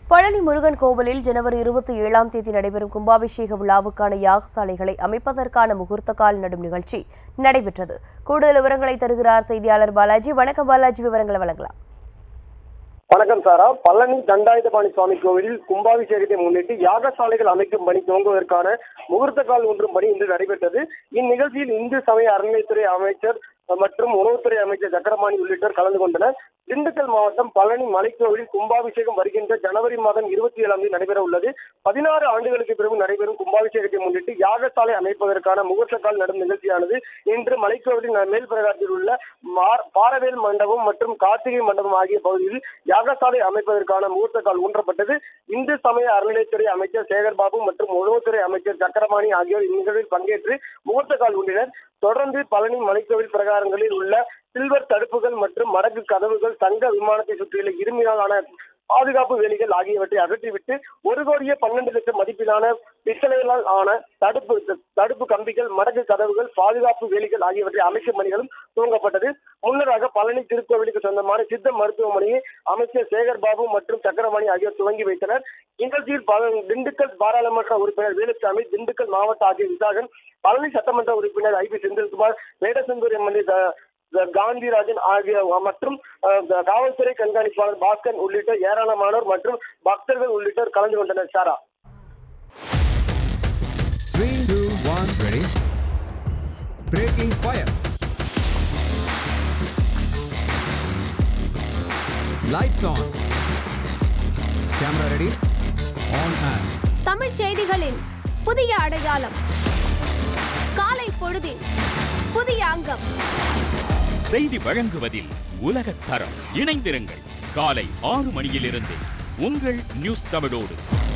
பழனி முருகன் கோவிலில் ஜனவரி இருபத்தி ஏழாம் தேதி நடைபெறும் கும்பாபிஷேக விழாவுக்கான யாகசாலைகளை அமைப்பதற்கான முகூர்த்த கால் நடும் நிகழ்ச்சி நடைபெற்றது கூடுதல் விவரங்களை தருகிறார் செய்தியாளர் பாலாஜி வணக்கம் பாலாஜி விவரங்களை வழங்கலாம் வணக்கம் சாரா பழனி தண்டாயுதபாணி சுவாமி கோவிலில் கும்பாபிஷேகத்தை முன்னிட்டு யாகசாலைகள் அமைக்கும் பணி துவங்குவதற்கான முகூர்த்த கால் ஒன்றும் பணி இன்று நடைபெற்றது இந்நிகழ்ச்சியில் இந்து சமய அறநிலையத்துறை அமைச்சர் மற்றும் உணவுத்துறை அமைச்சர் சக்கரபாணி உள்ளிட்டோர் கலந்து கொண்டனர் திண்டுக்கல் மாவட்டம் பழனி மலைக்கோவிலில் கும்பாபிஷேகம் வருகின்ற ஜனவரி மாதம் இருபத்தி ஏழாம் தேதி நடைபெற உள்ளது பதினாறு ஆண்டுகளுக்கு பிறகு நடைபெறும் கும்பாபிஷேகத்தை முன்னிட்டு யாகசாலை அமைப்பதற்கான முகூர்த்த கால் நடும் நிகழ்ச்சியானது இன்று மலைக்கோவிலின் மேல் பிரகாரத்தில் உள்ள மார்- பாரவேல் மண்டபம் மற்றும் கார்த்திகை மண்டபம் ஆகிய பகுதியில் யாகசாலை அமைப்பதற்கான முகூர்த்த கால் ஊன்றப்பட்டது இந்து சமய அறநிலையத்துறை அமைச்சர் சேகர் பாபு மற்றும் உணவுத்துறை அமைச்சர் சக்கரபாணி ஆகியோர் இந்நிகழ்வில் பங்கேற்று முகூர்த்த கால் ஊன்றினர் தொடர்ந்து பழனி மலைக்கோவில் பிரகாரங்களில் உள்ள சில்வர் தடுப்புகள் மற்றும் மடக்கு கதவுகள் தங்க விமானத்தை சுற்றியுள்ள இரும்பினாலான பாதுகாப்பு வேலிகள் ஆகியவற்றை அகற்றிவிட்டு ஒரு கோடியே பன்னெண்டு லட்சம் மதிப்பிலான பித்தளைகளால் ஆன தடுப்பு தடுப்பு கம்பிகள் மடக்கு கதவுகள் பாதுகாப்பு வேலிகள் ஆகியவற்றை அமைக்கும் பணிகளும் துவங்கப்பட்டது முன்னதாக பழனி திருக்கோவிலுக்கு சொந்தமான சித்த மருத்துவமனையை அமைச்சர் சேகர் பாபு மற்றும் சக்கரபாணி ஆகியோர் துவங்கி வைத்தனர் நிகழ்ச்சியில் பல- திண்டுக்கல் பாராளுமன்ற உறுப்பினர் வேலுசாமி திண்டுக்கல் மாவட்ட ஆட்சியர் விசாகன் பழனி சட்டமன்ற உறுப்பினர் I P Senthilkumar Vedasandur MLA த- த- காந்திராஜன் ஆகிய மற்றும் அஹ், த- காவல்துறை கண்காணிப்பாளர் பாஸ்கர் உள்ளிட்ட ஏராளமானோர் மற்றும் பக்தர்கள் உள்ளிட்டோர் கலந்து கொண்டனர் சாரா Three, two, one, ready. Breaking fire. Lights on. Camera ready. On and. Tamil செய்திகளின் புதிய அடையாளம் காலை பொழுதின் புதிய அங்கம் செய்தி வழங்குவதில் உலகத் தரம் இணைந்திருங்கள் காலை ஆறு மணியிலிருந்து உங்கள் நியூஸ் தமிழோடு